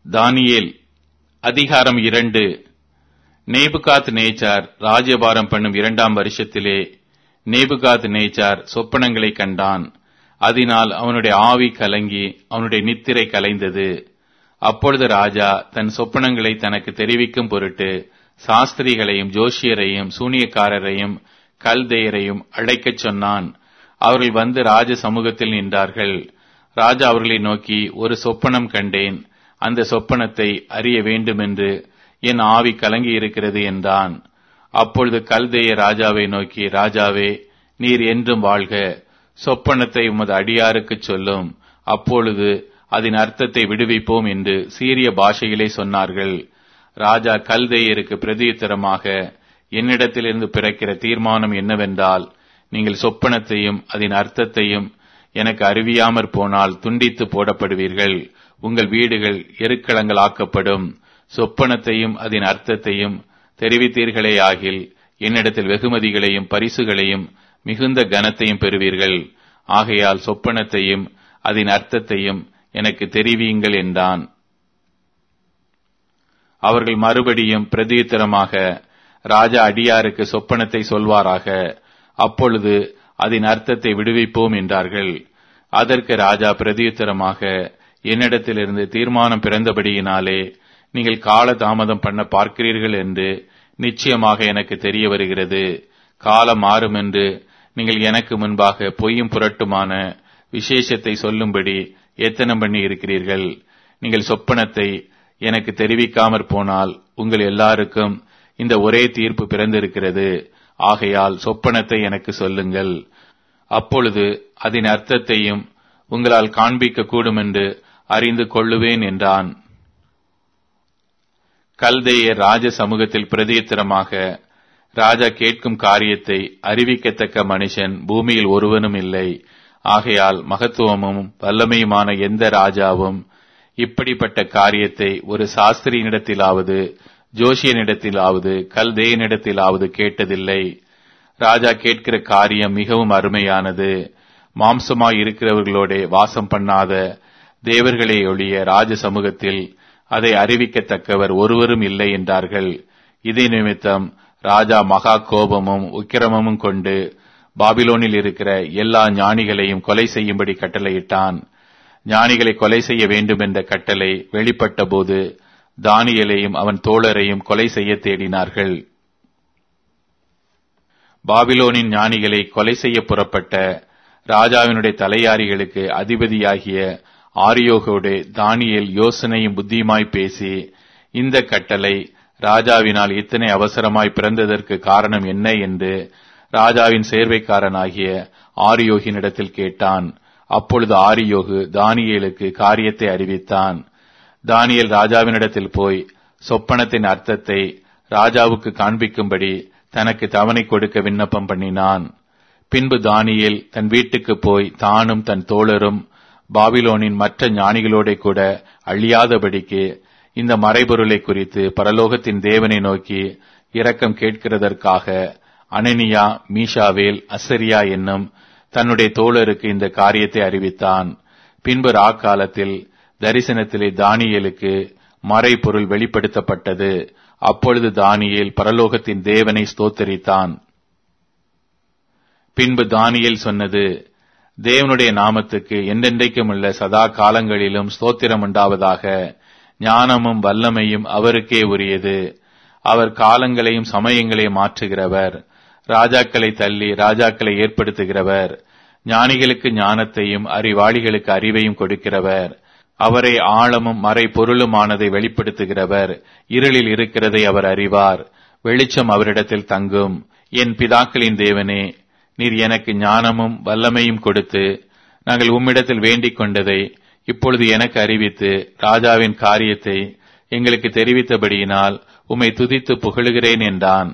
தானியேல் அதிகாரம் இரண்டு நேபுகாத் நேச்சார் ராஜ்யபாரம் பண்ணும் இரண்டாம் வருஷத்திலே நேபுகாத் நேச்சார் சொப்பனங்களை கண்டான் அதனால் அவனுடைய ஆவி கலங்கி அவனுடைய நித்திரை கலைந்தது அப்பொழுது ராஜா தன் சொப்பனங்களை தனக்கு தெரிவிக்கும் பொருட்டு சாஸ்திரிகளையும் ஜோஷியரையும் சூனியக்காரரையும் கல்தேயரையும் அழைக்கச் சொன்னான் அவர்கள் வந்து ராஜ சமூகத்தில் நின்றார்கள் ராஜா அவர்களை நோக்கி ஒரு சொப்பனம் கண்டேன் அந்த சொப்பனத்தை அறிய வேண்டுமென்று என் ஆவி கலங்கி இருக்கிறது என்றான் அப்பொழுது கல்தேய ராஜாவை நோக்கி ராஜாவே நீர் என்றும் வாழ்க சொப்பனத்தை உமது அடியாருக்குச் சொல்லும் அப்பொழுது அதன் அர்த்தத்தை விடுவிப்போம் என்று சீரிய பாஷையிலே சொன்னார்கள் ராஜா கல்தேயருக்கு பிரதியுத்தரமாக என்னிடத்திலிருந்து பிறக்கிற தீர்மானம் என்னவென்றால் நீங்கள் சொப்பனத்தையும் அதன் அர்த்தத்தையும் எனக்கு அறிவியாமற் போனால் துண்டித்து போடப்படுவீர்கள் உங்கள் வீடுகள் எருக்களங்கள் ஆக்கப்படும் சொப்பனத்தையும் அதன் அர்த்தத்தையும் தெரிவித்தீர்களே ஆகில் என்னிடத்தில் வெகுமதிகளையும் பரிசுகளையும் மிகுந்த கனத்தையும் பெறுவீர்கள் ஆகையால் சொப்பனத்தையும் அதன் அர்த்தத்தையும் எனக்கு தெரிவியுங்கள் என்றான் அவர்கள் மறுபடியும் பிரதியுத்தரமாக ராஜா அடியாருக்கு சொப்பனத்தை சொல்வாராக அப்பொழுது அதன் அர்த்தத்தை விடுவிப்போம் என்றார்கள் அதற்கு ராஜா பிரதியுத்தரமாக என்னிடத்திலிருந்து தீர்மானம் பிறந்தபடியினாலே நீங்கள் கால தாமதம் பண்ண பார்க்கிறீர்கள் என்று நிச்சயமாக எனக்கு தெரிய வருகிறது காலம் மாறும் என்று நீங்கள் எனக்கு முன்பாக பொய்யும் புரட்டுமான விசேஷத்தை சொல்லும்படி எத்தனம் பண்ணி இருக்கிறீர்கள் நீங்கள் சொப்பனத்தை எனக்கு தெரிவிக்காமற் போனால் உங்கள் எல்லாருக்கும் இந்த ஒரே தீர்ப்பு பிறந்திருக்கிறது ஆகையால் சொப்பனத்தை எனக்கு சொல்லுங்கள் அப்பொழுது அதன் அர்த்தத்தையும் உங்களால் காண்பிக்க கூடும் என்று அறிந்து கொள்ளுவேன் என்றான் கல்தேயர் ராஜ சமூகத்தில் பிரதியுத்தரமாக ராஜா கேட்கும் காரியத்தை அறிவிக்கத்தக்க மனுஷன் பூமியில் ஒருவனும் இல்லை ஆகையால் மகத்துவமும் வல்லமையுமான எந்த ராஜாவும் இப்படிப்பட்ட காரியத்தை ஒரு சாஸ்திரியினிடத்திலாவது ஜோஷியனிடத்திலாவது கல்தேயனிடத்திலாவது கேட்டதில்லை ராஜா கேட்கிற காரியம் மிகவும் அருமையானது மாம்சமாய் இருக்கிறவர்களோட வாசம் பண்ணாத தேவர்களே ஒழிய ராஜ சமூகத்தில் அதை அறிவிக்கத்தக்கவர் ஒருவரும் இல்லை என்றார்கள் இதே நிமித்தம் ராஜா மகா கோபமும் உக்கிரமும் கொண்டு பாபிலோனில் இருக்கிற எல்லா ஞானிகளையும் கொலை செய்யும்படி கட்டளையிட்டான் ஞானிகளை கொலை செய்ய வேண்டும் என்ற கட்டளை வெளிப்பட்ட போது தானியலையும் அவன் தோழரையும் கொலை செய்ய தேடினார்கள் பாபிலோனின் ஞானிகளை கொலை செய்ய புறப்பட்ட ராஜாவினுடைய தலையாரிகளுக்கு அதிபதியாகிய ஆரியோகோடு தானியல் யோசனையும் புத்தியுமாய் பேசி இந்த கட்டளை ராஜாவினால் இத்தனை அவசரமாய் பிறந்ததற்கு காரணம் என்ன என்று ராஜாவின் சேர்வைக்காரனாகிய ஆரியோகினிடத்தில் கேட்டான் அப்பொழுது ஆரியோகு தானியேலுக்கு காரியத்தை அறிவித்தான் தானியல் ராஜாவினிடத்தில் போய் சொப்பனத்தின் அர்த்தத்தை ராஜாவுக்கு காண்பிக்கும்படி தனக்கு தவணை கொடுக்க விண்ணப்பம் பண்ணினான் பின்பு தானியேல் தன் வீட்டுக்கு போய் தானும் தன் தோழரும் பாபிலோனின் மற்ற ஞானிகளோட கூட அழியாதபடிக்கு இந்த மறைபொருளை குறித்து பரலோகத்தின் தேவனை நோக்கி இரக்கம் கேட்கிறதற்காக அனனியா மீஷாவேல் அசரியா என்னும் தன்னுடைய தோழருக்கு இந்த காரியத்தை அறிவித்தான் பின்பு ராக்காலத்தில் தரிசனத்திலே தானியலுக்கு மறைபொருள் வெளிப்படுத்தப்பட்டது அப்பொழுது தானியேல் பரலோகத்தின் தேவனை ஸ்தோத்தரித்தான் பின்பு தானியேல் சொன்னது தேவனுடைய நாமத்துக்கு என்றென்றைக்கும் உள்ள சதா காலங்களிலும் ஸ்தோத்திரம் உண்டாவதாக ஞானமும் வல்லமையும் அவருக்கே உரியது அவர் காலங்களையும் சமயங்களையும் மாற்றுகிறவர் ராஜாக்களை தள்ளி ராஜாக்களை ஏற்படுத்துகிறவர் ஞானிகளுக்கு ஞானத்தையும் அறிவாளிகளுக்கு அறிவையும் கொடுக்கிறவர் அவரை ஆழமும் மறை பொருளுமானதை வெளிப்படுத்துகிறவர் இருளில் இருக்கிறதை அவர் அறிவார் வெளிச்சம் அவரிடத்தில் தங்கும் என் பிதாக்களின் தேவனே நீர் எனக்கு ஞானமும் வல்லமையும் கொடுத்து நாங்கள் உம்மிடத்தில் வேண்டிக் கொண்டதை இப்பொழுது எனக்கு அறிவித்து ராஜாவின் காரியத்தை எங்களுக்கு தெரிவித்தபடியினால் உம்மை துதித்து புகழுகிறேன் என்றான்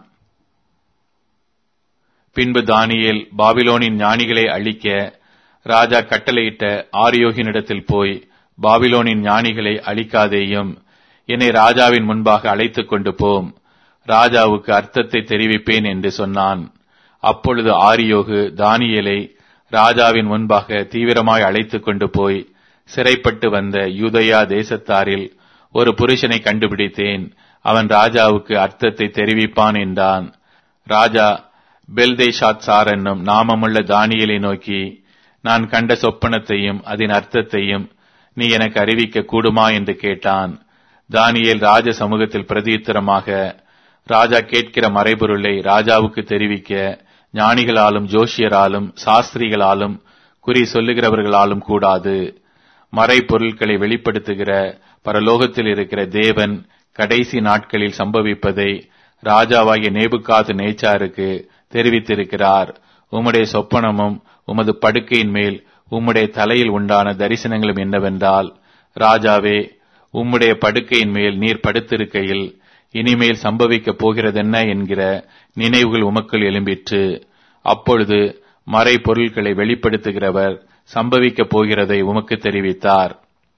பின்பு தானியேல் பாபிலோனின் ஞானிகளை அழிக்க ராஜா கட்டளையிட்ட ஆரியோகினிடத்தில் போய் பாபிலோனின் ஞானிகளை அழிக்காதேயும் என்னை ராஜாவின் முன்பாக அழைத்துக் கொண்டு போம் ராஜாவுக்கு அர்த்தத்தை தெரிவிப்பேன் என்று சொன்னான் அப்பொழுது ஆரியோகு தானியேலை ராஜாவின் முன்பாக தீவிரமாய் அழைத்துக் கொண்டு போய் சிறைப்பட்டு வந்த யூதயா தேசத்தாரில் ஒரு புருஷனை கண்டுபிடித்தேன் அவன் ராஜாவுக்கு அர்த்தத்தை தெரிவிப்பான் என்றான் ராஜா பெல்தேஷாத் சார் என்னும் நாமமுள்ள தானியலை நோக்கி நான் கண்ட சொப்பனத்தையும் அதன் அர்த்தத்தையும் நீ எனக்கு அறிவிக்க கூடுமா என்று கேட்டான் தானியேல் ராஜ சமூகத்தில் பிரதியுத்தரமாக ராஜா கேட்கிற மறைபொருளை ராஜாவுக்கு தெரிவிக்க ஞானிகளாலும் ஜோஷியராலும் சாஸ்திரிகளாலும் குறி சொல்லுகிறவர்களாலும் கூடாது மறைபொருட்களை வெளிப்படுத்துகிற பரலோகத்தில் இருக்கிற தேவன் கடைசி நாட்களில் சம்பவிப்பதை ராஜாவாகிய நேபுகாது நேச்சாருக்கு தெரிவித்திருக்கிறார் உம்முடைய சொப்பனமும் உமது படுக்கையின் மேல் உம்முடைய தலையில் உண்டான தரிசனங்களும் என்னவென்றால் ராஜாவே உம்முடைய படுக்கையின் மேல் நீர் படுத்திருக்கையில் இனிமேல் சம்பவிக்கப் போகிறதென்ன என்கிற நினைவுகள் உமக்குள் எழும்பிற்று அப்பொழுது மறை பொருட்களை வெளிப்படுத்துகிறவர் சம்பவிக்கப் போகிறதை உமக்கு தெரிவித்தார்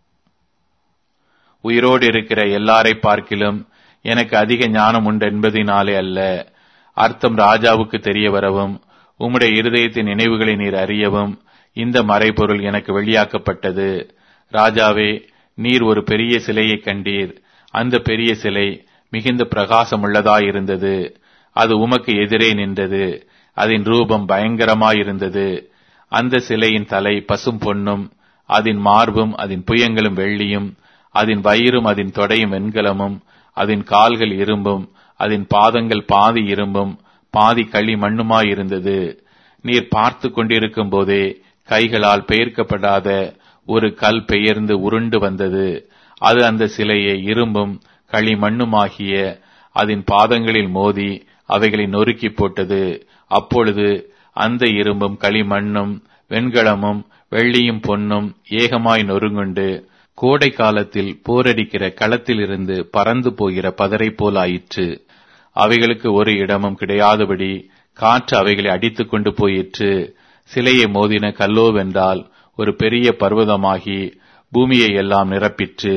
உயிரோடு இருக்கிற எல்லாரை பார்க்கிலும் எனக்கு அதிக ஞானம் உண்டு என்பதினாலே அல்ல அர்த்தம் ராஜாவுக்கு தெரிய வரவும் உம்முடைய இருதயத்தின் நினைவுகளை நீர் அறியவும் இந்த மறைபொருள் எனக்கு வெளியாக்கப்பட்டது ராஜாவே நீர் ஒரு பெரிய சிலையை கண்டீர் அந்த பெரிய சிலை மிகுந்த பிரகாசமுள்ளதாயிருந்தது அது உமக்கு எதிரே நின்றது அதன் ரூபம் பயங்கரமாயிருந்தது அந்த சிலையின் தலை பசும் பொன்னும் அதன் மார்பும் அதன் புயங்களும் வெள்ளியும் அதன் வயிறும் அதன் தொடையும் வெண்கலமும் அதன் கால்கள் இரும்பும் அதன் பாதங்கள் பாதி இரும்பும் பாதி களி மண்ணுமாயிருந்தது நீர் பார்த்து கொண்டிருக்கும் போதே கைகளால் பெயர்க்கப்படாத ஒரு கல் பெயர்ந்து உருண்டு வந்தது அது அந்த சிலையை இரும்பும் களி மண்ணுமாகிய அதன் பாதங்களில் மோதி அவைகளை நொறுக்கி போட்டது அப்பொழுது அந்த இரும்பும் களிமண்ணும் வெண்கலமும் வெள்ளியும் பொன்னும் ஏகமாய் நொறுங்குண்டு கோடை காலத்தில் போரடிக்கிற களத்திலிருந்து பறந்து போகிற பதரை போலாயிற்று அவைகளுக்கு ஒரு இடமும் கிடையாதபடி காற்று அவைகளை அடித்துக் கொண்டு போயிற்று சிலையை மோதின கல்லோவென்றால் ஒரு பெரிய பர்வதமாகி பூமியை எல்லாம் நிரப்பிற்று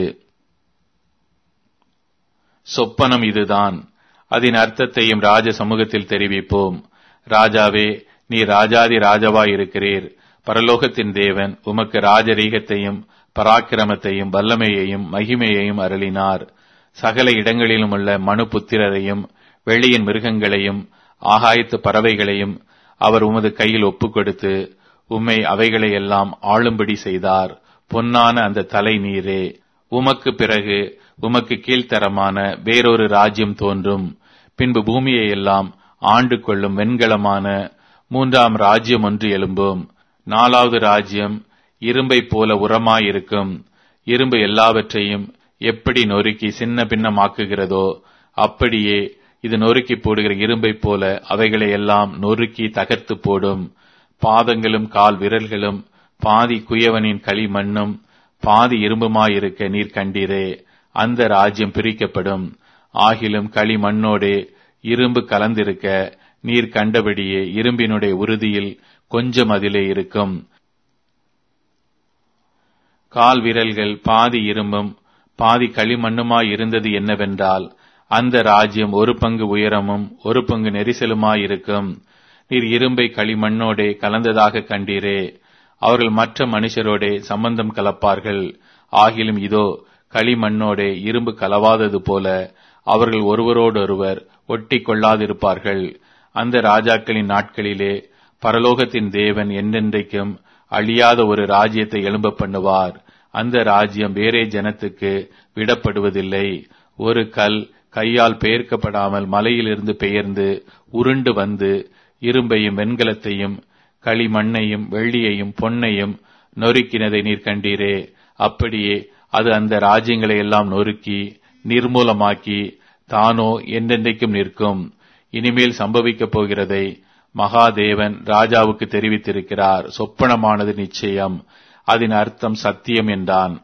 சொப்பனம் இதுதான் அதன் அர்த்தத்தையும் ராஜ சமூகத்தில் தெரிவிப்போம் ராஜாவே நீ ராஜாதி ராஜாவாய் இருக்கிறீர் பரலோகத்தின் தேவன் உமக்கு ராஜரீகத்தையும் பராக்கிரமத்தையும் வல்லமையையும் மகிமையையும் அருளினார் சகல இடங்களிலும் உள்ள மனு புத்திரரையும் வெளியின் மிருகங்களையும் ஆகாயத்து பறவைகளையும் அவர் உமது கையில் ஒப்புக் கொடுத்து உம்மை அவைகளையெல்லாம் ஆளும்படி செய்தார் பொன்னான அந்த தலை நீரே உமக்கு பிறகு உமக்கு கீழ்த்தரமான வேறொரு ராஜ்யம் தோன்றும் பின்பு பூமியை எல்லாம் ஆண்டு கொள்ளும் வெண்கலமான மூன்றாம் ராஜ்யம் ஒன்று எழும்பும் நாலாவது ராஜ்யம் இரும்பை போல உரமாயிருக்கும் இரும்பு எல்லாவற்றையும் எப்படி நொறுக்கி சின்ன பின்னமாக்குகிறதோ அப்படியே இது நொறுக்கி போடுகிற இரும்பை போல அவைகளை எல்லாம் நொறுக்கி தகர்த்து போடும் பாதங்களும் கால் விரல்களும் பாதி குயவனின் களிமண்ணும் பாதி இரும்புமாயிருக்க நீர் கண்டீரே அந்த ராஜ்யம் பிரிக்கப்படும் ஆகிலும் களிமண்ணோடே இரும்பு கலந்திருக்க நீர் கண்டபடியே இரும்பினுடைய உறுதியில் கொஞ்சம் அதிலே இருக்கும் கால் விரல்கள் பாதி இரும்பும் பாதி களிமண்ணுமாய் இருந்தது என்னவென்றால் அந்த ராஜ்யம் ஒரு பங்கு உயரமும் ஒரு பங்கு நெரிசலுமாயிருக்கும் நீர் இரும்பை களிமண்ணோடே கலந்ததாக கண்டீரே அவர்கள் மற்ற மனுஷரோடே சம்பந்தம் கலப்பார்கள் ஆகிலும் இதோ களிமண்ணோடே இரும்பு கலவாதது போல அவர்கள் ஒருவரோடொருவர் ஒட்டி கொள்ளாதிருப்பார்கள் அந்த ராஜாக்களின் நாட்களிலே பரலோகத்தின் தேவன் என்றென்றைக்கும் அழியாத ஒரு ராஜ்யத்தை எழும்ப பண்ணுவார் அந்த ராஜ்யம் வேறே ஜனத்துக்கு விடப்படுவதில்லை ஒரு கல் கையால் பெயர்க்கப்படாமல் மலையிலிருந்து பெயர்ந்து உருண்டு வந்து இரும்பையும் வெண்கலத்தையும் களிமண்ணையும் வெள்ளியையும் பொன்னையும் நொறுக்கினதை நீர் கண்டீரே அப்படியே அது அந்த ராஜ்யங்களை எல்லாம் நொறுக்கி நிர்மூலமாக்கி தானோ என்றென்றைக்கும் நிற்கும் இனிமேல் சம்பவிக்கப் போகிறதை மகாதேவன் ராஜாவுக்கு தெரிவித்திருக்கிறார் சொப்பனமானது நிச்சயம் அதன் அர்த்தம் சத்தியம் என்றான்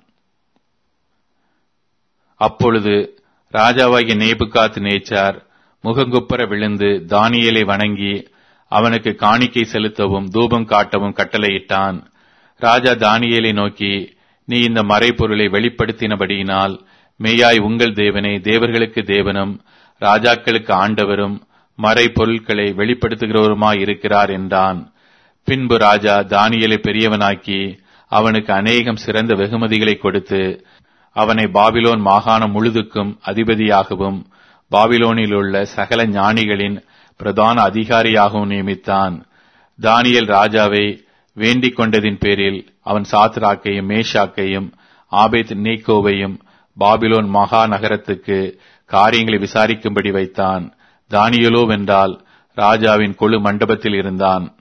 அப்பொழுது ராஜாவாகிய நேபுகாத் நேச்சார் முகங்குப்புற விழுந்து தானியலை வணங்கி அவனுக்கு காணிக்கை செலுத்தவும் தூபம் காட்டவும் கட்டளையிட்டான் ராஜா தானியலை நோக்கி நீ இந்த மறைப்பொருளை வெளிப்படுத்தினபடியினால் மெய்யாய் உங்கள் தேவனே தேவர்களுக்கு தேவனும் ராஜாக்களுக்கு ஆண்டவரும் மறை பொருட்களை வெளிப்படுத்துகிறவருமாய் இருக்கிறார் என்றான் பின்பு ராஜா தானியலை பெரியவனாக்கி அவனுக்கு அநேகம் சிறந்த வெகுமதிகளை கொடுத்து அவனை பாபிலோன் மாகாணம் முழுதுக்கும் அதிபதியாகவும் பாபிலோனில் உள்ள சகல ஞானிகளின் பிரதான அதிகாரியாகவும் நியமித்தான் தானியல் ராஜாவை வேண்டிக் கொண்டதின் பேரில் அவன் சாத்ராக்கையும் மேஷாக்கையும் ஆபேத் நீக்கோவையும் பாபிலோன் மகா நகரத்துக்கு காரியங்களை விசாரிக்கும்படி வைத்தான் தானியலோ வென்றால் ராஜாவின் கொழு மண்டபத்தில் இருந்தான்